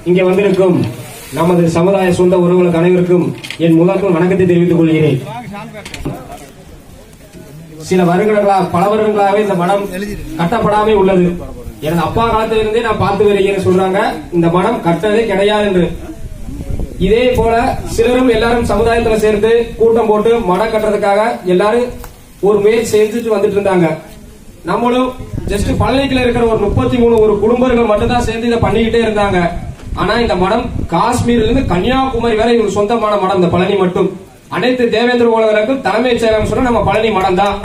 இங்கே வந்திருக்கும் நமது சமுதாய சொந்த உறவுகளுக்கு அனைவருக்கும் என் முதற்கும் வணக்கத்தை தெரிவித்துக் கொள்கிறேன் சில வருடங்களா பல வருடங்களாகவே இந்த மடம் கட்டப்படாமே உள்ளது எனது அப்பா காலத்திலிருந்தே நான் பார்த்து வருகிறேன் சொல்றாங்க இந்த மடம் கட்டதே கிடையாது என்று இதே போல சிலரும் எல்லாரும் சமுதாயத்துல சேர்ந்து கூட்டம் போட்டு மடம் கட்டுறதுக்காக எல்லாரும் ஒரு முயற்சி செஞ்சுட்டு வந்துட்டு இருந்தாங்க நம்மளும் ஜஸ்ட் பழனிக்குள்ள இருக்கிற ஒரு முப்பத்தி மூணு ஒரு குடும்பங்கள் மட்டும்தான் சேர்ந்து இதை பண்ணிக்கிட்டே இருந்தாங்க ஆனா இந்த மடம் காஷ்மீர்ல இருந்து கன்னியாகுமரி வரை ஒரு சொந்தமான மடம் இந்த பழனி மட்டும் அனைத்து தேவேந்திர உலகருக்கும் தலைமைச் செயலகம் சொன்னா நம்ம பழனி மடம் தான்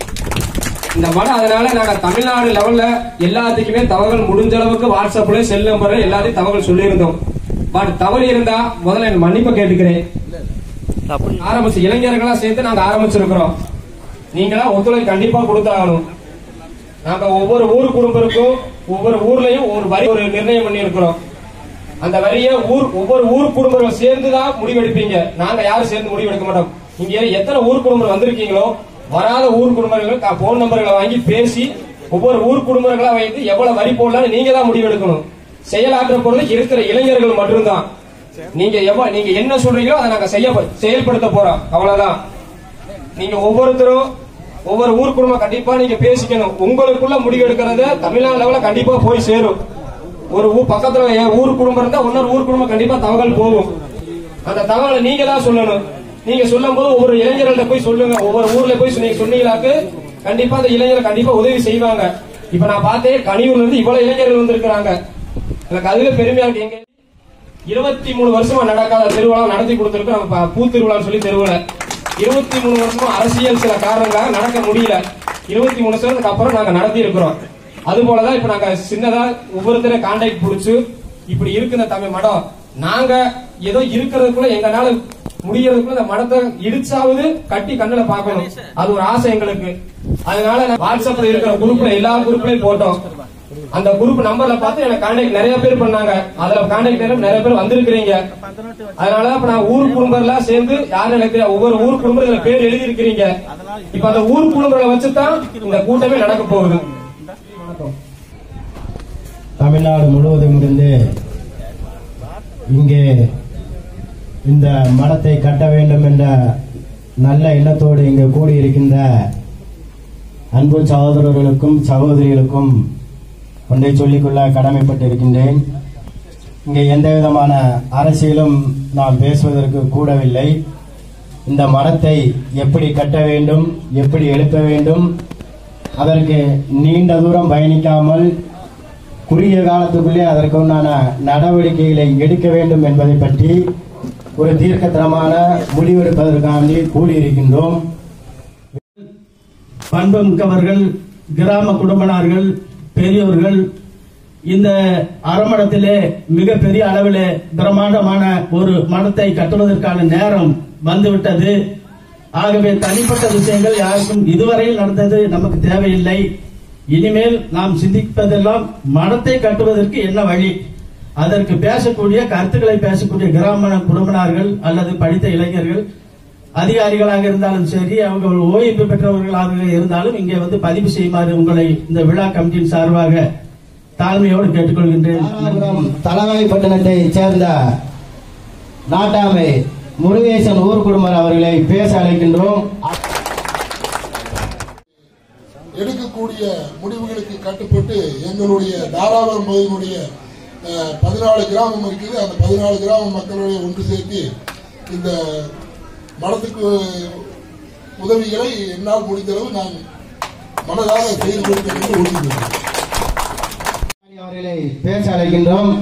இந்த மடம் அதனால நாங்க தமிழ்நாடு லெவல்ல எல்லாத்துக்குமே தகவல் முடிஞ்ச அளவுக்கு வாட்ஸ்அப்ல செல் நம்பர்ல எல்லாத்தையும் தகவல் சொல்லியிருந்தோம் பட் தவறு இருந்தா முதல்ல என் மன்னிப்பு கேட்டுக்கிறேன் ஆரம்பிச்சு இளைஞர்களா சேர்த்து நாங்க ஆரம்பிச்சிருக்கிறோம் நீங்களா ஒத்துழைப்பு கண்டிப்பா கொடுத்தாகணும் நாங்க ஒவ்வொரு ஊர் குடும்பருக்கும் ஒவ்வொரு ஊர்லயும் ஒரு வரி ஒரு நிர்ணயம் பண்ணி இருக்கிறோம் அந்த வரியை ஊர் ஒவ்வொரு ஊர் குடும்பங்கள் சேர்ந்து தான் முடிவெடுப்பீங்க நாங்க யாரும் சேர்ந்து முடிவெடுக்க மாட்டோம் இங்க எத்தனை ஊர் குடும்பம் வந்திருக்கீங்களோ வராத ஊர் குடும்பங்கள் போன் நம்பர்களை வாங்கி பேசி ஒவ்வொரு ஊர் குடும்பங்களா வைத்து எவ்வளவு வரி போடலாம்னு நீங்க தான் முடிவெடுக்கணும் செயலாற்ற பொருள் இருக்கிற இளைஞர்கள் மட்டும்தான் நீங்க எவ்வளவு நீங்க என்ன சொல்றீங்களோ அதை நாங்க செய்ய செயல்படுத்த போறோம் அவ்வளவுதான் நீங்க ஒவ்வொருத்தரும் ஒவ்வொரு ஊர் குடும்பம் கண்டிப்பா நீங்க பேசிக்கணும் உங்களுக்குள்ள முடிவு எடுக்கிறத தமிழ்நாடு லெவல கண்டிப்பா போய் சேரும் ஒரு ஊர் பக்கத்துல என் ஊர் குடும்பம் இருந்தா இன்னொரு ஊர் குடும்பம் கண்டிப்பா தகவல் போகும் அந்த தகவலை நீங்க தான் சொல்லணும் நீங்க சொல்லும் போது ஒவ்வொரு இளைஞர்கள்ட்ட போய் சொல்லுங்க ஒவ்வொரு ஊர்ல போய் நீங்க சொன்னீங்களாக்கு கண்டிப்பா அந்த இளைஞர்கள் கண்டிப்பா உதவி செய்வாங்க இப்ப நான் பார்த்தேன் கனியூர்ல இருந்து இவ்வளவு இளைஞர்கள் வந்திருக்கிறாங்க எனக்கு அதுல பெருமையா இருக்கு எங்க இருபத்தி மூணு வருஷமா நடக்காத திருவிழா நடத்தி கொடுத்திருக்கோம் நம்ம ப- பூ திருவிழான்னு சொல்லி திருவிழா இருபத்தி மூணு வருஷமா அரசியல் சில காரணங்களாக நடக்க முடியல இருபத்தி மூணு வருஷத்துக்கு அப்புறம் நாங்க நடத்தி இருக்கிறோம் அது போலதான் இப்ப நாங்க சின்னதா ஒவ்வொருத்தரையும் கான்டாக்ட் பிடிச்சு இப்படி இருக்கு இந்த தமிழ் மடம் நாங்க ஏதோ இருக்கிறதுக்குள்ள எங்கனால முடியறதுக்குள்ள இந்த மடத்தை இடிச்சாவது கட்டி கண்ணுல பார்க்கணும் அது ஒரு ஆசை எங்களுக்கு அதனால நான் வாட்ஸ்அப்ல இருக்கிற குரூப்ல எல்லா குரூப்லயும் போட்டோம் அந்த குரூப் நம்பர்ல பார்த்து எனக்கு கான்டாக்ட் நிறைய பேர் பண்ணாங்க அதுல கான்டாக்ட் நிறைய பேர் வந்திருக்கிறீங்க அதனால இப்ப நான் ஊர் குடும்பம்லாம் சேர்ந்து யாரும் எனக்கு ஒவ்வொரு ஊர் குடும்பம் இதுல பேர் எழுதி இருக்கிறீங்க இப்ப அந்த ஊர் குடும்பங்களை வச்சுதான் இந்த கூட்டமே நடக்க போகுது தமிழ்நாடு முழுவதும் இருந்து இங்கே இந்த மடத்தை கட்ட வேண்டும் என்ற நல்ல எண்ணத்தோடு இங்கு கூடியிருக்கின்ற அன்பு சகோதரர்களுக்கும் சகோதரிகளுக்கும் ஒன்றை சொல்லிக்கொள்ள கடமைப்பட்டிருக்கின்றேன் இங்கே எந்த விதமான அரசியலும் நாம் பேசுவதற்கு கூடவில்லை இந்த மரத்தை எப்படி கட்ட வேண்டும் எப்படி எழுப்ப வேண்டும் அதற்கு நீண்ட தூரம் பயணிக்காமல் குறுகிய காலத்துக்குள்ளே அதற்கு உண்டான நடவடிக்கைகளை எடுக்க வேண்டும் என்பதை பற்றி ஒரு தீர்க்கத்தரமான முடிவெடுப்பதற்காண்டி கூடியிருக்கின்றோம் பண்புமிக்கவர்கள் கிராம குடும்பனார்கள் பெரியோர்கள் இந்த அறமடத்திலே மிகப்பெரிய அளவிலே பிரம்மாண்டமான ஒரு மடத்தை கட்டுவதற்கான நேரம் வந்துவிட்டது ஆகவே தனிப்பட்ட விஷயங்கள் யாருக்கும் இதுவரையில் நடந்தது நமக்கு தேவையில்லை இனிமேல் நாம் சிந்திப்பதெல்லாம் மடத்தை கட்டுவதற்கு என்ன வழி அதற்கு பேசக்கூடிய கருத்துக்களை பேசக்கூடிய கிராம குடும்பனார்கள் அல்லது படித்த இளைஞர்கள் அதிகாரிகளாக இருந்தாலும் சரி அவங்க ஓய்வு பெற்றவர்களாக இருந்தாலும் இங்கே வந்து பதிவு செய்யுமாறு உங்களை இந்த விழா கமிட்டியின் சார்பாக தாழ்மையோடு கேட்டுக்கொள்கின்றேன் தாராபுரம் தலவாய்ப்பட்டினத்தை சேர்ந்த நாட்டாமை முருகேசன் ஊர் குடும்பர் அவர்களை பேச அழைக்கின்றோம் எடுக்கக்கூடிய முடிவுகளுக்கு கட்டுப்பட்டு எங்களுடைய தாராபுரம் பகுதியினுடைய அஹ், பதினாலு கிராமம் இருக்குது அந்த பதினாலு கிராம மக்களுடைய ஒன்று சேர்த்து இந்த மடத்துக்கு உதவிகளை என்னால் முடிந்தளவு நான் மனதாக செய்து கொடுப்பேன் என்று உறுதிப்படுகிறேன் அவர்களை பேச அழைக்கின்றோம்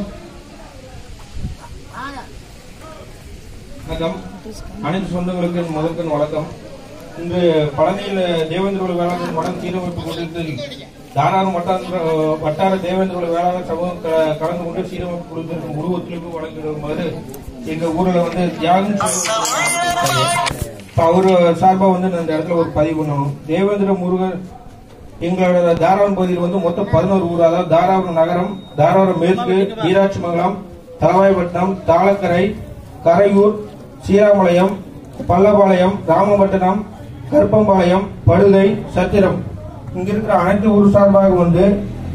வணக்கம் அனைத்து சொந்தங்களுக்கு முதற்கண் வணக்கம் இன்று பழனியில் தேவேந்திர வேளாண் மடம் சீரமைப்பு கூட்டத்தில் தாராள வட்டார வட்டார தேவேந்திர வேளாண் சமூகம் க- கலந்து கொண்டு சீரமைப்பு கொடுத்திருக்கும் முழு ஒத்துழைப்பு வழங்கிடுமாறு எங்க ஊர்ல வந்து தியாகம் இப்ப அவரு சார்பா வந்து நான் இந்த இடத்துல ஒரு பதிவு பண்ணணும் தேவேந்திர முருகன் எங்களோட தாராவரம் பகுதியில் வந்து மொத்தம் பதினோரு ஊர் அதாவது தாராபுரம் நகரம் தாராபுரம் மேற்கு ஈராட்சி மங்கலம் தலவாய்பட்டினம் தாளக்கரை கரையூர் சீராமலையம் பல்லபாளையம் ராமபட்டினம் கருப்பம்பாளையம் படுகை சத்திரம் இங்க இருக்கிற அனைத்து ஊர் சார்பாக வந்து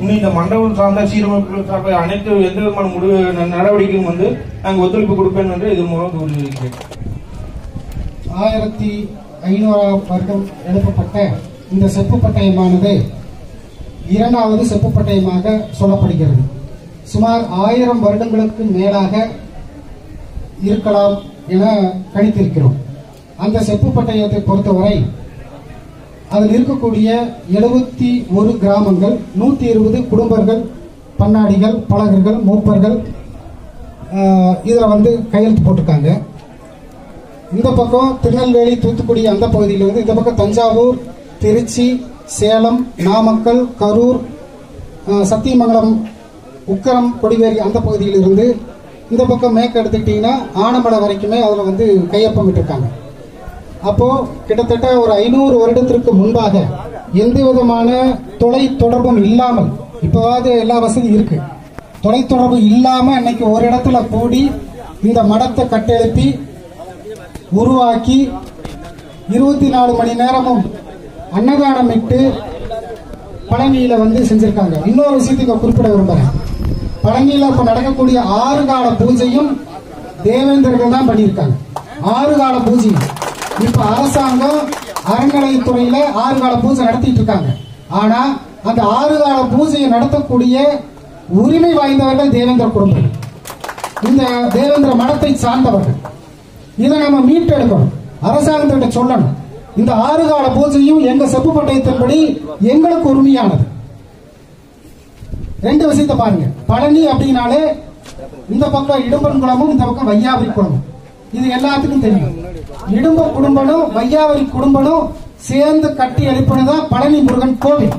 இன்னும் இந்த மண்டபம் சார்ந்த சீரமைப்புகள் சார்ந்த அனைத்து எந்த விதமான முடிவு ந- நடவடிக்கையும் வந்து நாங்கள் ஒத்துழைப்பு கொடுப்பேன் என்று இது மூலம் கூறியிருக்கிறேன் ஆயிரத்தி ஐநூறாம் வருடம் எழுப்பப்பட்ட இந்த செப்பு பட்டயமானது இரண்டாவது செப்பு பட்டயமாக சொல்லப்படுகிறது சுமார் ஆயிரம் வருடங்களுக்கு மேலாக இருக்கலாம் என கணித்திருக்கிறோம் அந்த செப்பு பட்டயத்தை பொறுத்தவரை அதில் இருக்கக்கூடிய எழுபத்தி ஒரு கிராமங்கள் நூற்றி இருபது குடும்பங்கள் பண்ணாடிகள் பழகர்கள் மூப்பர்கள் இதில் வந்து கையெழுத்து போட்டிருக்காங்க இந்த பக்கம் திருநெல்வேலி தூத்துக்குடி அந்த பகுதியில் வந்து இந்த பக்கம் தஞ்சாவூர் திருச்சி சேலம் நாமக்கல் கரூர் அஹ், சத்தியமங்கலம் உக்கரம் கொடிவேரி அந்த பகுதியில் இருந்து இந்த பக்கம் மேற்கு எடுத்துக்கிட்டிங்கன்னா ஆனமலை வரைக்குமே அதில் வந்து கையொப்பம் விட்டிருக்காங்க அப்போ கிட்டத்தட்ட ஒரு ஐநூறு வருடத்திற்கு முன்பாக எந்த விதமான தொலை தொடர்பும் இல்லாமல் இப்போவாது எல்லா வசதியும் இருக்கு தொலை தொடர்பு இல்லாம இன்னைக்கு ஒரு இடத்துல கூடி இந்த மடத்தை கட்டெழுப்பி உருவாக்கி இருபத்தி நாலு மணி நேரமும் அன்னதானம் இட்டு பழனியில வந்து செஞ்சிருக்காங்க இன்னொரு விஷயத்துக்கு குறிப்பிட விரும்புறேன் பழனியில இப்ப நடக்கக்கூடிய ஆறு கால பூஜையும் தேவேந்திரர்கள் தான் பண்ணியிருக்காங்க ஆறு கால பூஜையும் இப்ப அரசாங்கம் அறநிலையத்துறையில ஆறு கால பூஜை நடத்திட்டு இருக்காங்க ஆனா அந்த ஆறு கால பூஜையை நடத்தக்கூடிய உரிமை வாய்ந்தவர்கள் தேவேந்திர குடும்பம் இந்த தேவேந்திர மடத்தை சார்ந்தவர்கள் இதை நம்ம மீட்டெடுக்கணும் அரசாங்கத்திட்ட சொல்லணும் இந்த ஆறு கால பூஜையும் எங்க செப்பு பட்டயத்தின்படி எங்களுக்கு உரிமையானது ரெண்டு விஷயத்தை பாருங்க பழனி அப்படின்னாலே இந்த பக்கம் இடும்பன் குளமும் இந்த பக்கம் வையாவரி குளமும் இது எல்லாத்துக்கும் தெரியும் இடும்ப குடும்பனும் வையாவரி குடும்பனும் சேர்ந்து கட்டி எழுப்பினதான் பழனி முருகன் கோவில்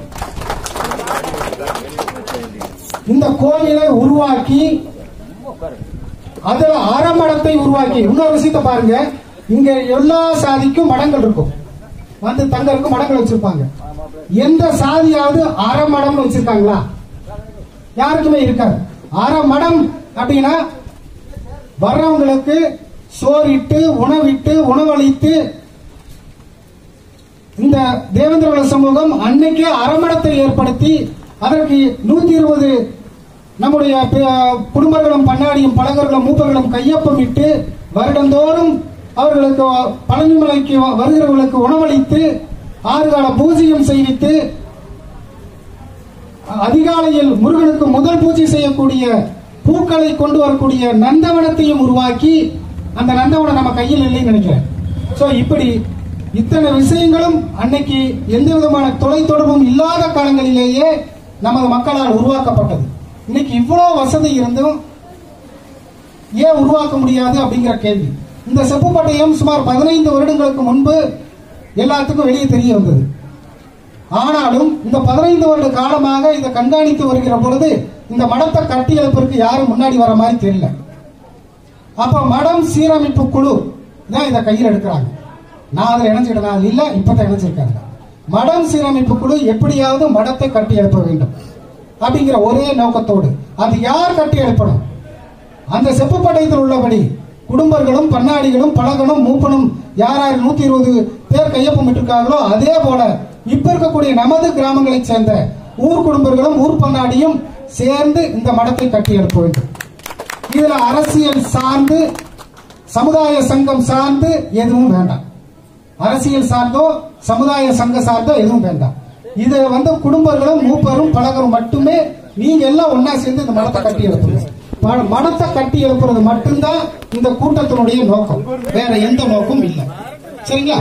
இந்த கோவிலை உருவாக்கி அதுல அறமடத்தை உருவாக்கி இன்னொரு விஷயத்தை பாருங்க இங்க எல்லா சாதிக்கும் மடங்கள் இருக்கும் வந்து தங்கருக்கு மடங்கள் வச்சிருப்பாங்க எந்த சாதியாவது அறமடம்னு வச்சிருக்காங்களா யாருக்குமே இருக்காது அறமடம் அப்படின்னா வர்றவங்களுக்கு சோறிட்டு உணவிட்டு உணவளித்து இந்த தேவேந்திர சமூகம் அன்னைக்கே அறமடத்தை ஏற்படுத்தி அதற்கு நூத்தி இருபது நம்முடைய பே- குடும்பங்களும் பண்ணாடியும் பழகர்களும் மூப்பர்களும் கையொப்பமிட்டு வருடந்தோறும் அவர்களுக்கு பழனிமலைக்கு வ- வருகிறவர்களுக்கு உணவளித்து ஆறு கால பூஜையும் செய்வித்து அதிகாலையில் முருகனுக்கு முதல் பூஜை செய்யக்கூடிய பூக்களை கொண்டு வரக்கூடிய நந்தவனத்தையும் உருவாக்கி அந்த நந்தவனம் நம்ம கையில் இல்லைன்னு நினைக்கிறேன் சோ இப்படி இத்தனை விஷயங்களும் அன்னைக்கு எந்த விதமான தொலை தொடர்பும் இல்லாத காலங்களிலேயே நமது மக்களால் உருவாக்கப்பட்டது இன்னைக்கு இவ்வளவு வசதி இருந்தும் ஏன் உருவாக்க முடியாது அப்படிங்கிற கேள்வி இந்த செப்பு பட்டயம் சுமார் பதினைந்து வருடங்களுக்கு முன்பு எல்லாத்துக்கும் வெளியே தெரிய வந்தது ஆனாலும் இந்த பதினைந்து வருட காலமாக இதை கண்காணித்து வருகிற பொழுது இந்த மடத்தை கட்டி எழுப்பதற்கு யாரும் முன்னாடி வர மாதிரி தெரியல அப்ப மடம் சீரமைப்பு குழு தான் இதை கையில் எடுக்கிறாங்க நான் அதில் இணைஞ்சிட்டேன் நான் இல்ல இப்பதான் இணைஞ்சிருக்காங்க மடம் சீரமைப்பு குழு எப்படியாவது மடத்தை கட்டி எழுப்ப வேண்டும் அப்படிங்கிற ஒரே நோக்கத்தோடு அது யார் கட்டி எழுப்பணும் அந்த செப்பு பட்டயத்தில் உள்ளபடி குடும்பர்களும் பண்ணாடிகளும் பழகனும் மூப்பனும் யார் யார் நூத்தி இருபது பேர் கையொப்பம் இருக்காங்களோ அதே போல இப்ப இருக்கக்கூடிய நமது கிராமங்களைச் சேர்ந்த ஊர் குடும்பர்களும் ஊர் பண்ணாடியும் சேர்ந்து இந்த மடத்தை கட்டி எழுப்ப வேண்டும் இதுல அரசியல் சார்ந்து சமுதாய சங்கம் சார்ந்து எதுவும் வேண்டாம் அரசியல் சார்ந்தோ சமுதாய சங்க சார்ந்தோ எதுவும் வேண்டாம் இது வந்து குடும்பங்களும் மூப்பரும் பழகரும் மட்டுமே நீங்க எல்லாம் ஒன்னா சேர்ந்து இந்த மடத்தை கட்டி எழுப்புங்க ம- மடத்தை கட்டி எழுப்புறது மட்டும்தான் இந்த கூட்டத்தினுடைய நோக்கம் வேற எந்த நோக்கமும் இல்லை சரிங்களா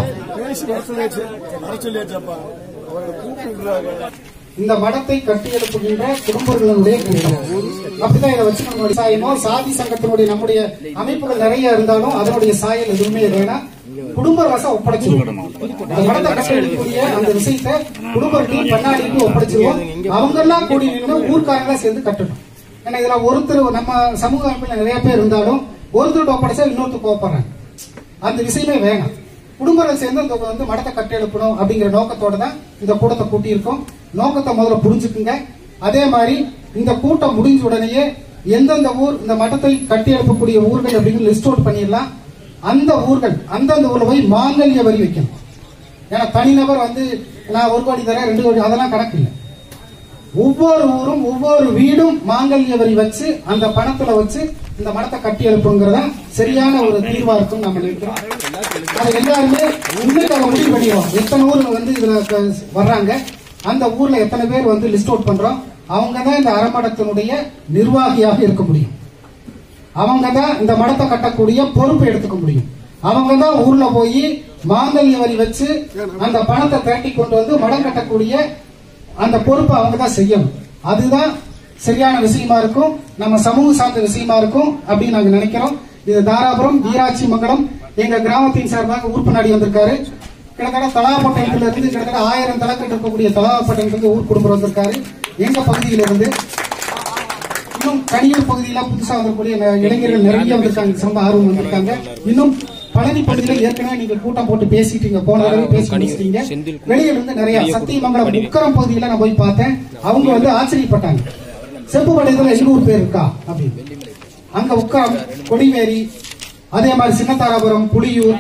இந்த மடத்தை கட்டி எழுப்புகின்ற குடும்பங்களுடைய கூட்டம் அப்படிதான் இதை வச்சு நம்மளுடைய சாயமோ சாதி சங்கத்தினுடைய நம்முடைய அமைப்புகள் நிறைய இருந்தாலும் அதனுடைய சாயல் எதுவுமே இல்லைன்னா குடும்ப ரசம் ஒப்படைச்சிருவோம் இந்த மடத்தை கட்டி எழுப்பக்கூடிய அந்த விஷயத்தை குடும்பத்தையும் பண்ணாடிக்கும் ஒப்படைச்சிருவோம் அவங்க எல்லாம் கூடி நின்று ஊர்க்காரங்களா சேர்ந்து கட்டணும் ஏன்னா இதுல ஒருத்தர் நம்ம சமூக அமைப்புல நிறைய பேர் இருந்தாலும் ஒருத்தர் ஒப்படைச்சா இன்னொருத்தர் கோப்படுறாங்க அந்த விஷயமே வேணாம் குடும்பங்கள் சேர்ந்து இந்த வந்து மடத்தை கட்டி எழுப்பணும் அப்படிங்கிற நோக்கத்தோட தான் இந்த கூட்டத்தை கூட்டியிருக்கோம் நோக்கத்தை முதல்ல புரிஞ்சுக்குங்க அதே மாதிரி இந்த கூட்டம் முடிஞ்ச உடனேயே எந்தெந்த ஊர் இந்த மடத்தை கட்டி எழுப்பக்கூடிய ஊர்கள் அப்படின்னு லிஸ்ட் அவுட் பண்ணிடலாம் அந்த ஊர்கள் அந்தந்த ஊர்ல போய் மாங்கல்ய வரி வைக்கணும் ஏன்னா தனிநபர் வந்து நான் ஒரு கோடி தரேன் ரெண்டு கோடி அதெல்லாம் கணக்கு இல்லை ஒவ்வொரு ஊரும் ஒவ்வொரு வீடும் மாங்கல்ய வரி வச்சு அந்த பணத்துல வச்சு இந்த மடத்தை கட்டி எழுப்புங்கிறத சரியான ஒரு தீர்வா இருக்கும் நம்ம நினைக்கிறோம் அது எல்லாருமே இன்னைக்கு அதை முடிவு பண்ணிடுவோம் எத்தனை ஊர்ல வந்து இதுல க- வர்றாங்க அந்த ஊர்ல எத்தனை பேர் வந்து லிஸ்ட் அவுட் பண்றோம் அவங்க தான் இந்த அறமடத்தினுடைய நிர்வாகியாக இருக்க முடியும் அவங்க தான் இந்த மடத்தை கட்டக்கூடிய பொறுப்பை எடுத்துக்க முடியும் அவங்க தான் ஊர்ல போய் மாங்கல்ய வரி வச்சு அந்த பணத்தை திரட்டி கொண்டு வந்து மடம் கட்டக்கூடிய அந்த பொறுப்பை அவங்க தான் செய்யணும் அதுதான் சரியான விஷயமா இருக்கும் நம்ம சமூக சார்ந்த விஷயமா இருக்கும் அப்படின்னு நாங்க நினைக்கிறோம் இது தாராபுரம் வீராட்சி மங்கலம் எங்க கிராமத்தின் சார்பாக உறுப்பினாடி வந்திருக்காரு கிட்டத்தட்ட தலாப்பட்டயத்துல இருந்து கிட்டத்தட்ட ஆயிரம் தலைக்கட்டு இருக்கக்கூடிய தலாப்பட்டயத்துக்கு ஊர் குடும்பம் வந்திருக்காரு எங்க பகுதியில இருந்து இன்னும் கனியூர் பகுதியில புதுசா வரக்கூடிய ந- இளைஞர்கள் நிறைய வந்திருக்காங்க ரொம்ப ஆர்வம் வந்திருக்காங்க இன்னும் பழனி பகுதியில ஏற்கனவே நீங்க கூட்டம் போட்டு பேசிட்டீங்க போன தடவை பேசி முடிச்சிட்டீங்க வெளியில இருந்து நிறைய சத்தியமங்கலம் முக்கரம் பகுதியில நான் போய் பார்த்தேன் அவங்க வந்து ஆச்சரியப்பட்டாங்க செப்புப்படையத்துல எண்ணூறு பேர் இருக்கா அப்படின்னு அங்க உக்கரம் கொடிவேரி அதே மாதிரி சின்னத்தாராபுரம் புலியூர்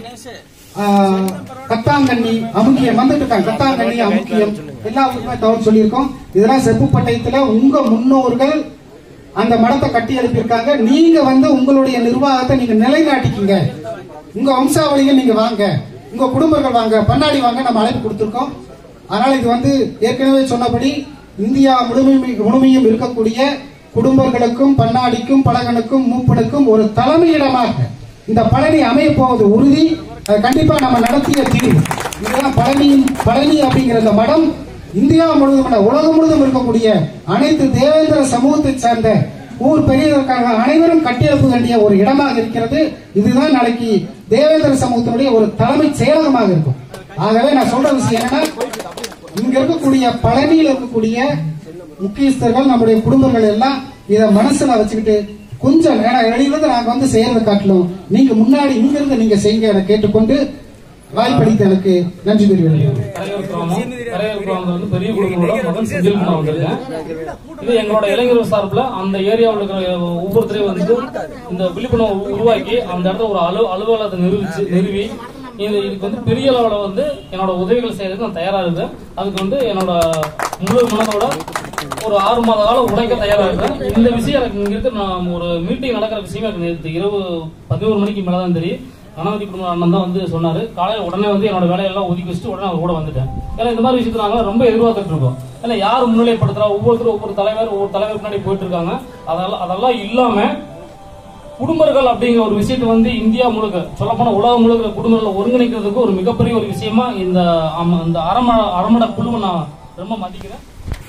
ஆஹ், கத்தாங்கண்ணி அமுக்கியம் வந்துட்டு இருக்காங்க கத்தாங்கண்ணி அமுக்கியம் எல்லா ஊருக்குமே தகவல் சொல்லியிருக்கோம் இதெல்லாம் செப்புப்பட்டயத்துல உங்க முன்னோர்கள் அந்த மடத்தை கட்டி எழுப்பியிருக்காங்க நீங்க வந்து உங்களுடைய நிர்வாகத்தை நீங்க நிலைநாட்டிக்கீங்க உங்க வம்சாவளிகள் நீங்க வாங்க உங்க குடும்பங்கள் வாங்க பன்னாடி வாங்க நம்ம அழைப்பு கொடுத்திருக்கோம் அதனால இது வந்து ஏற்கனவே சொன்னபடி இந்தியா முழுமையும் முழுமையும் இருக்கக்கூடிய குடும்பங்களுக்கும் பன்னாடிக்கும் பழகனுக்கும் மூப்பனுக்கும் ஒரு தலைமையிடமாக இந்த பழனி அமைய போவது உறுதி அது கண்டிப்பா நம்ம நடத்திய தீர்வு இதுதான் பழனியின் பழனி அப்படிங்கிற இந்த மடம் இந்தியா முழுவதும் இல்ல, உலகம் முழுவதும் இருக்கக்கூடிய அனைத்து தேவேந்திர சமூகத்தை சார்ந்த ஊர் பெரியதற்காக அனைவரும் கட்டியெழுப்ப வேண்டிய ஒரு இடமாக இருக்கிறது இதுதான் நாளைக்கு தேவேந்திர சமூகத்தினுடைய ஒரு தலைமை செயலகமாக இருக்கும் ஆகவே நான் சொல்ற விஷயம் என்னன்னா இங்க இருக்கக்கூடிய பழனியில் இருக்கக்கூடிய முக்கியஸ்தர்கள் நம்முடைய குடும்பங்கள் எல்லாம் இத மனசுல வச்சுக்கிட்டு கொஞ்சம் ஏன்னா வெளியிலிருந்து நாங்க வந்து செய்யறதை காட்டிலும் நீங்க முன்னாடி இங்க இருந்து நீங்க செய்யுங்க என கேட்டுக்கொண்டு வாய்ப்பளித்த எனக்கு நன்றி தெரிவிக்கிறேன் கரையூர் கிராமம் கரையூர் கிராமத்துல வந்து பெரிய குடும்பங்களோட மகன் செந்தில் குமார் வந்திருக்கேன் இது எங்களோட இளைஞர் சார்பில் அந்த ஏரியாவில் இருக்கிற ஒவ்வொருத்தரையும் வந்து இந்த விழிப்புணர்வு உருவாக்கி அந்த இடத்துல ஒரு அலு அலுவலகத்தை நிறுவிச்சு நிறுவி இது இதுக்கு வந்து பெரிய அளவில் வந்து என்னோட உதவிகள் செய்யறதுக்கு நான் தயாரா இருக்கேன் அதுக்கு வந்து என்னோட முழு மனதோட ஒரு ஆறு மாத காலம் உழைக்க தயாரா இருக்கேன் இந்த விஷயம் எனக்கு இங்க இருக்கு நான் ஒரு மீட்டிங் நடக்கிற விஷயம் எனக்கு நேற்று இரவு பதினோரு மணிக்கு மேல தான் தெரியும் கணபதி குடும்ப அண்ணன் தான் வந்து சொன்னாரு காலையில உடனே வந்து என்னோட வேலையெல்லாம் ஒதுக்கி வச்சுட்டு உடனே அவர் கூட வந்துட்டேன் ஏன்னா இந்த மாதிரி விஷயத்தை நாங்க ரொம்ப எதிர்பார்த்துட்டு இருக்கோம் ஏன்னா யார் முன்னிலைப்படுத்துறா ஒவ்வொருத்தரும் ஒவ்வொரு தலைவர் ஒவ்வொரு தலைவர் பின்னாடி போயிட்டு இருக்காங்க அதெல்லாம் அதெல்லாம் இல்லாம குடும்பங்கள் அப்படிங்கிற ஒரு விஷயத்தை வந்து இந்தியா முழுக்க சொல்லப்போனா உலகம் முழுக்க குடும்பங்களை ஒருங்கிணைக்கிறதுக்கு ஒரு மிகப்பெரிய ஒரு விஷயமா இந்த அம- இந்த அரம அரமட குழுவை நான் ரொம்ப மதிக்கிறேன்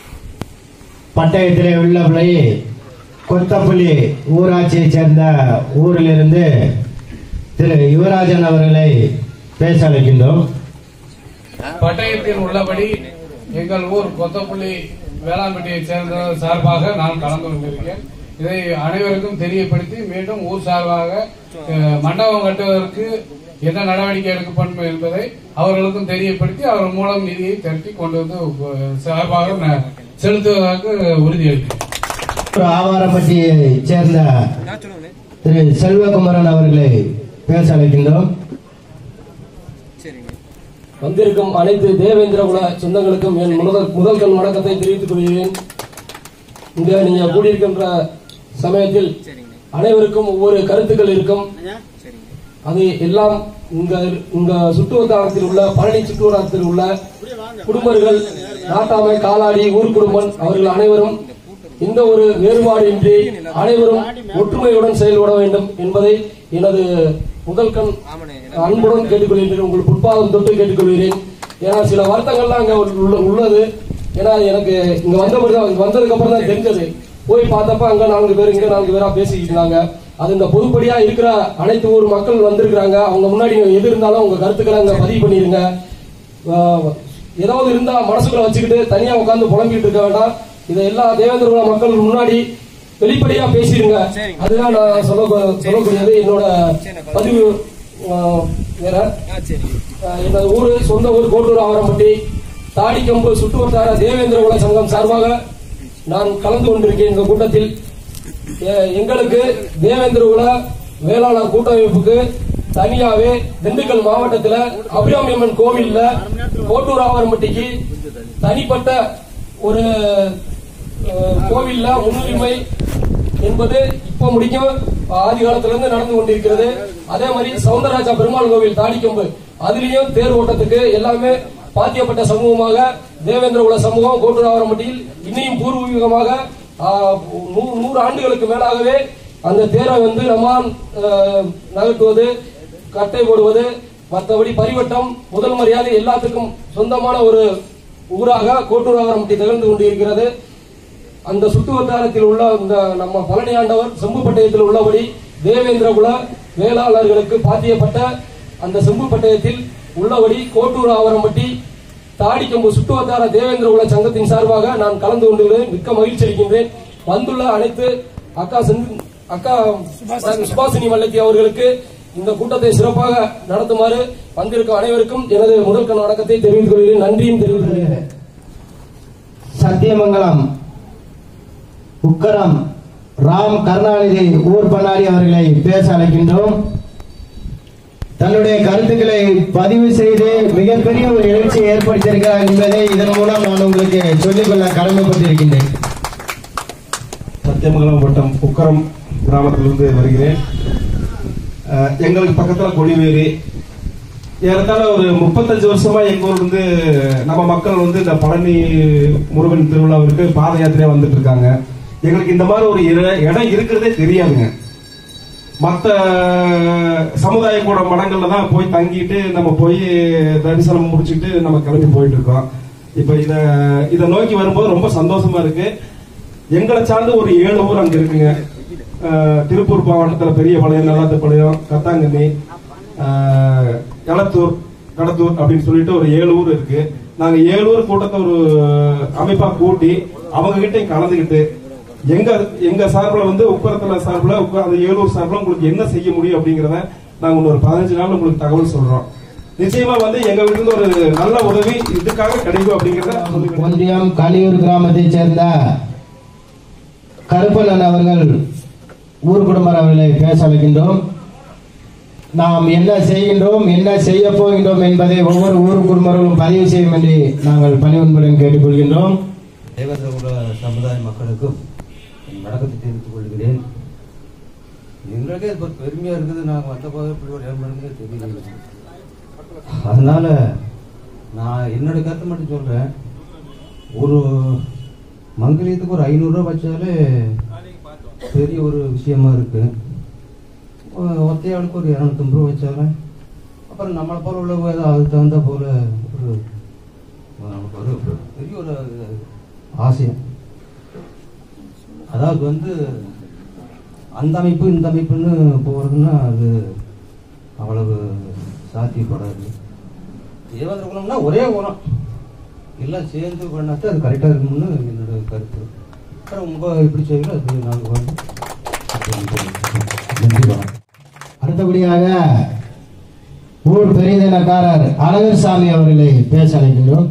பட்டயத்திலே உள்ளபடி கொத்தப்புலி ஊராட்சியைச் சேர்ந்த ஊரிலிருந்து திரு யுவராஜன் அவர்களை பேச அழைக்கின்றோம் பட்டயத்தில் உள்ளபடி எங்கள் ஊர் கொத்தப்புள்ளி வேளாண்மையை சேர்ந்த சார்பாக நான் கலந்து கொண்டிருக்கேன் இதை அனைவருக்கும் தெரியப்படுத்தி மீண்டும் ஊர் சார்பாக அஹ், மண்டபம் கட்டுவதற்கு என்ன நடவடிக்கை எடுக்கப்படும் என்பதை அவர்களுக்கும் தெரியப்படுத்தி அவர் மூலம் நிதியை திரட்டி கொண்டு வந்து அஹ், சார்பாக ந- செலுத்துவதாக உறுதியளிக்கிறேன் ஒரு ஆவாரப்பட்டியைச் சேர்ந்த திரு செல்வகுமரன் அவர்களை பேச அழைக்கின்றோம் வந்திருக்கும் அனைத்து தேவேந்திர குல சொந்தங்களுக்கும் என் முதல் முதல் கண் வணக்கத்தை தெரிவித்துக் கொள்கிறேன் இங்க நீங்க கூடியிருக்கின்ற சமயத்தில் அனைவருக்கும் ஒவ்வொரு கருத்துக்கள் இருக்கும் அது எல்லாம் இங்க இங்க சுற்றுவட்டாரத்தில் உள்ள பழனி சுற்றுவட்டாரத்தில் உள்ள குடும்பங்கள் நாட்டாமை காலாடி ஊர் குடும்பம் அவர்கள் அனைவரும் எந்த ஒரு வேறுபாடின்றி அனைவரும் ஒற்றுமையுடன் செயல்பட வேண்டும் என்பதை எனது முதல் கண் அன்புடன் கேட்டுக்கொள்கிறேன் உங்கள் புட்பாதம் தொட்டு கேட்டுக்கொள்கிறேன் ஏன்னா சில வருத்தங்கள்லாம் அங்க உள்ள- உள்ளது ஏன்னா எனக்கு இங்க வந்தபடி தான் வந்ததுக்கு அப்புறம் தான் தெரிஞ்சது போய் பார்த்தப்ப அங்க நான்கு பேர் இங்க நான்கு பேரா பேசிக்கிட்டு இருந்தாங்க அது இந்த பொதுப்படியா இருக்கிற அனைத்து ஊர் மக்கள் வந்திருக்கிறாங்க அவங்க முன்னாடி எது இருந்தாலும் உங்க கருத்துக்களை அங்க பதிவு பண்ணிருங்க ஆஹ் ஏதாவது இருந்தா மனசுக்குள்ள வச்சுக்கிட்டு தனியா உட்கார்ந்து புலம்பிட்டு இருக்க வேண்டாம் இதை எல்லா தேவேந்திர குல மக்கள் முன்னாடி வெளிப்படையா பேசிடுங்க அதுதான் நான் சொல்ல சொல்லக்கூடியது என்னோட பதிவு ஆஹ் வேற ஆஹ் எனது ஊரு சொந்த ஊர் கோட்டூர் ஆவரம்பட்டி தாடிக்கம்பு சுற்றுவட்டார தேவேந்திர குல சங்கம் சார்பாக நான் கலந்து கொண்டிருக்கேன் இந்த கூட்டத்தில் எ- எங்களுக்கு தேவேந்திர குல வேளாளர் கூட்டமைப்புக்கு தனியாவே திண்டுக்கல் மாவட்டத்துல அபிராமியம்மன் கோவில்ல கோட்டூர் ஆவரம்பட்டிக்கு தனிப்பட்ட ஒரு அஹ், கோவில்ல முன்னுரிமை என்பது இப்ப முடிக்கும் ஆதி காலத்திலிருந்து நடந்து கொண்டிருக்கிறது அதே மாதிரி சவுந்தரராஜா பெருமாள் கோவில் தாடிக்கொம்பு அதுலயும் தேர் ஓட்டத்துக்கு எல்லாமே பாத்தியப்பட்ட சமூகமாக தேவேந்திர குல சமூகம் கோட்டுராவரம்பட்டியில் இன்னையும் பூர்வீகமாக ஆஹ், நூ- நூறு ஆண்டுகளுக்கு மேலாகவே அந்த தேரை வந்து நம்மால் ஆஹ், நகர்த்துவது கட்டை போடுவது மற்றபடி பரிவட்டம் முதல் மரியாதை எல்லாத்துக்கும் சொந்தமான ஒரு ஊராக கோட்டூராவரம்பட்டி திகழ்ந்து கொண்டிருக்கிறது அந்த சுற்று வட்டாரத்தில் உள்ள இந்த நம்ம பழனி ஆண்டவர் செம்புப்பட்டயத்தில் உள்ளபடி தேவேந்திர குல வேளாளர்களுக்கு பாத்தியப்பட்ட அந்த செம்புப்பட்டயத்தில் உள்ளபடி கோட்டூர் ஆவரம்பட்டி தாடிக்கம்பு சுற்று வட்டார தேவேந்திர குல சங்கத்தின் சார்பாக நான் கலந்து கொண்டுள்ளேன் மிக்க மகிழ்ச்சி அளிக்கின்றேன் வந்துள்ள அனைத்து அக்கா செந்து அக்கா சுபாசினி மல்லத்தி அவர்களுக்கு இந்த கூட்டத்தை சிறப்பாக நடத்துமாறு வந்திருக்கும் அனைவருக்கும் எனது முதல் கண் வணக்கத்தை தெரிவித்துக் கொள்கிறேன் நன்றியும் தெரிவித்துக் கொள்கிறேன் சத்தியமங்கலம் உக்கரம் ராம் கருணாநிதி ஊர் பண்ணாரி அவர்களை பேச அழைக்கின்றோம் தன்னுடைய கருத்துக்களை பதிவு செய்து மிகப்பெரிய ஒரு எழுச்சியை ஏற்படுத்தியிருக்கிறார் என்பதை இதன் மூலம் நான் உங்களுக்கு சொல்லிக்கொள்ள கடமைப்பட்டிருக்கின்றேன் சத்தியமங்கலம் வட்டம் உக்கரம் கிராமத்திலிருந்து வருகிறேன் அஹ், எங்களுக்கு பக்கத்துல கொடிவேரி ஏறத்தாழ ஒரு முப்பத்தஞ்சு வருஷமா எங்க ஊர் வந்து நம்ம மக்கள் வந்து இந்த பழனி முருகன் திருவிழாவிற்கு பாத யாத்திரையா வந்துட்டு இருக்காங்க எங்களுக்கு இந்த மாதிரி ஒரு இட- இடம் இருக்கிறதே தெரியாதுங்க மற்ற சமுதாய கூட மடங்கள்ல தான் போய் தங்கிட்டு நம்ம போய் தரிசனம் முடிச்சுட்டு நம்ம கிளம்பி போயிட்டு இருக்கோம் இப்ப இத இத நோக்கி வரும்போது ரொம்ப சந்தோஷமா இருக்கு எங்களை சார்ந்து ஒரு ஏழு ஊர் அங்க இருக்குங்க அஹ், திருப்பூர் மாவட்டத்துல பெரியபாளையம் நல்லாத்துப்பாளையம் கத்தாங்கண்ணி அஹ், எளத்தூர் கடத்தூர் அப்படின்னு சொல்லிட்டு ஒரு ஏழு ஊர் இருக்கு நாங்க ஏழு ஊர் கூட்டத்தை ஒரு அமைப்பா கூட்டி அவங்க கிட்ட கலந்துக்கிட்டு எங்க எங்க சார்பில் வந்து உக்கரத்துல சார்பில் உக்க- அந்த ஏழூர் சார்பில் உங்களுக்கு என்ன செய்ய முடியும் அப்படிங்கறத நாங்க இன்னொரு பதினஞ்சு நாள் உங்களுக்கு தகவல் சொல்றோம் நிச்சயமா வந்து எங்க வீட்டுல ஒரு நல்ல உதவி இதுக்காக கிடைக்கும் அப்படிங்கறத சொல்லிக்கிறேன். ஒன்றியம் கலியூர் கிராமத்தைச் சேர்ந்த கருப்பண்ணன் அவர்கள் ஊர் குடும்பர் அவர்களை பேச அழைக்கின்றோம் நாம் என்ன செய்கின்றோம் என்ன செய்ய போகின்றோம் என்பதை ஒவ்வொரு ஊர் குடும்பர்களும் பதிவு செய்யும் என்று நாங்கள் பணிவன்புடன் கேட்டுக்கொள்கின்றோம் தேவேந்திர குல சமுதாய மக்களுக்கும் என் வணக்கத்தை தெரிவித்துக் கொள்கிறேன் எங்களுக்கே இப்போ பெருமையா இருக்குது நாங்கள் வந்த போது இப்படி ஒரு ஏமாறுங்க தெரியல அதனால நான் என்னோட கருத்தை மட்டும் சொல்றேன் ஒரு மங்கலியத்துக்கு ஒரு ஐநூறுரூவா வச்சாலே பெரிய ஒரு விஷயமா இருக்கு ஒ- ஒத்தையாளுக்கு ஒரு இரநூத்தம்பது ரூபா வச்சாலே அப்புறம் நம்மளை போல உள்ளவங்க ஏதோ அதுக்கு தகுந்த போல ஒரு நமக்கு ஒரு பெரிய ஒரு ஆசையம் அதாவது வந்து அந்த அமைப்பு இந்த அமைப்புன்னு போகிறதுன்னா அது அவ்வளவு சாத்தியப்படாது தேவேந்திர குலம்னா ஒரே குலம் எல்லாம் சேர்ந்து பண்ணாதான் அது கரெக்டாக இருக்கும்னு என்னோட கருத்து அப்புறம் உங்கள் எப்படி செய்யல அது நாங்கள் வந்து நன்றி வணக்கம் அடுத்தபடியாக ஊர் பெரியதனக்காரர் அழகர் சாமி அவர்களை பேச அழைக்கின்றோம்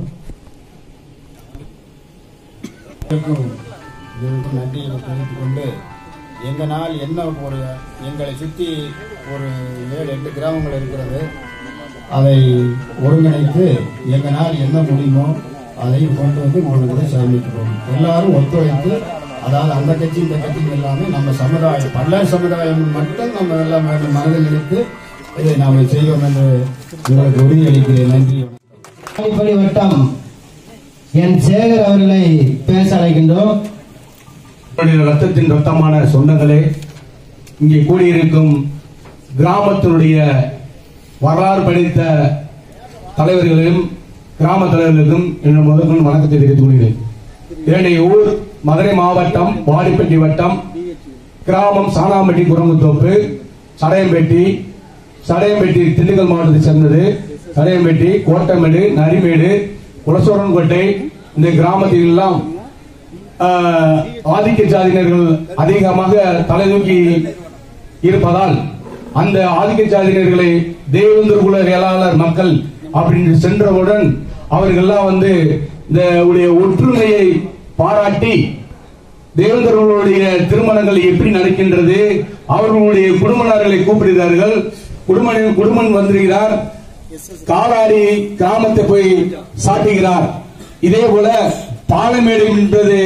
இதற்கு நன்றியை தெரிவித்துக் கொண்டு எங்களால் என்ன ஒரு எங்களை சுற்றி ஒரு ஏழு எட்டு கிராமங்கள் இருக்கிறது அதை ஒருங்கிணைத்து எங்களால் என்ன முடியுமோ அதை கொண்டு வந்து உங்களுக்கு சமைக்கிறோம் எல்லாரும் ஒத்துழைத்து அதாவது அந்த கட்சி இந்த கட்சி எல்லாமே நம்ம சமுதாயம் பல்லார் சமுதாயம் மட்டும் நம்ம எல்லாம் மனதில் நினைத்து இதை நாம் செய்வோம் என்று உங்களுக்கு உறுதியளிக்கிறேன் நன்றி காணிப்படி வட்டம் என் சேகர் அவர்களை பேச அழைக்கின்றோம் என்னுடைய ரத்தத்தின் ரத்தமான சொந்தங்களே இங்கே கூடியிருக்கும் கிராமத்தினுடைய வரலாறு படித்த தலைவர்களும் கிராம தலைவர்களுக்கும் என்னுடைய முதற்கொண்டு வணக்கத்தை தெரிவித்துக் கொள்கிறேன் என்னுடைய ஊர் மதுரை மாவட்டம் வாடிப்பட்டி வட்டம் கிராமம் சாணாம்பட்டி குரங்குத்தோப்பு சடையம்பட்டி சடையம்பட்டி திண்டுக்கல் மாவட்டத்தை சேர்ந்தது சடையம்பட்டி கோட்டமேடு நரிமேடு குலசோரன்கோட்டை இந்த கிராமத்தில் எல்லாம் ஆஹ், ஆதிக்க ஜாதியினர்கள் அதிகமாக தலை தூக்கி இருப்பதால் அந்த ஆதிக்க ஜாதியினர்களை தேவேந்திர குல வேளாளர் மக்கள் அப்படின்னு சென்றவுடன் அவர்கள்லாம் வந்து இந்த உடைய ஒற்றுமையை பாராட்டி தேவேந்திரர்களுடைய திருமணங்கள் எப்படி நடக்கின்றது அவர்களுடைய குடும்பனார்களை கூப்பிடுகிறார்கள் குடும்பன் குடும்பன் வந்திருக்கிறார் காலாடி கிராமத்தை போய் சாட்டுகிறார் இதே போல பாலமேடு என்பது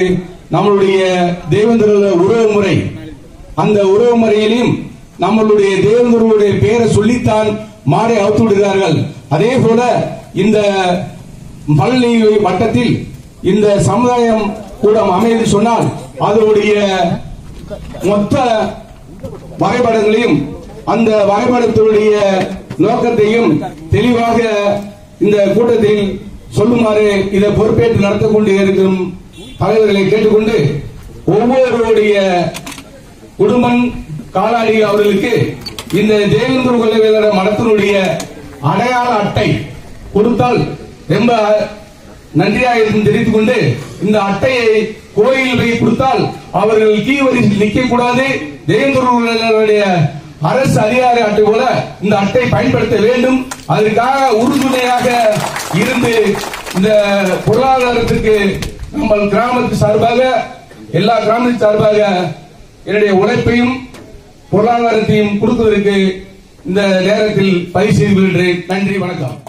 நம்மளுடைய தேவேந்திர உறவு முறை அந்த உறவு முறையிலும் நம்மளுடைய தேவேந்திரனுடைய பெயரை சொல்லித்தான் மாடை அவுத்து விடுகிறார்கள் அதே போல இந்த பழனி வட்டத்தில் இந்த சமுதாயம் கூடம் அமைது சொன்னால் அதனுடைய மொத்த வரைபடங்களையும் அந்த வரைபடத்தினுடைய நோக்கத்தையும் தெளிவாக இந்த கூட்டத்தில் சொல்லுமாறு இதை பொறுப்பேற்று நடத்திக் கொண்டு இருக்கும் தலைவர்களை கேட்டுக்கொண்டு ஒவ்வொருவருடைய குடும்பம் காலாளி அவர்களுக்கு இந்த தேவேந்திர கொள்ளவேலர மடத்தினுடைய அடையாள அட்டை கொடுத்தால் ரொம்ப நன்றியாக இருக்கும் தெரிவித்துக் கொண்டு இந்த அட்டையை கோயில் போய் கொடுத்தால் அவர்கள் கீ வரிசையில் நிற்க கூடாது தேவேந்திர அரசு அதிகாரி அட்டை போல இந்த அட்டை பயன்படுத்த வேண்டும் அதற்காக உறுதுணையாக இருந்து இந்த பொருளாதாரத்துக்கு நம்ம கிராமத்து சார்பாக எல்லா கிராமத்து சார்பாக என்னுடைய உழைப்பையும் பொருளாதாரத்தையும் கொடுப்பதற்கு இந்த நேரத்தில் பதிவு செய்து கொள்கிறேன் நன்றி வணக்கம்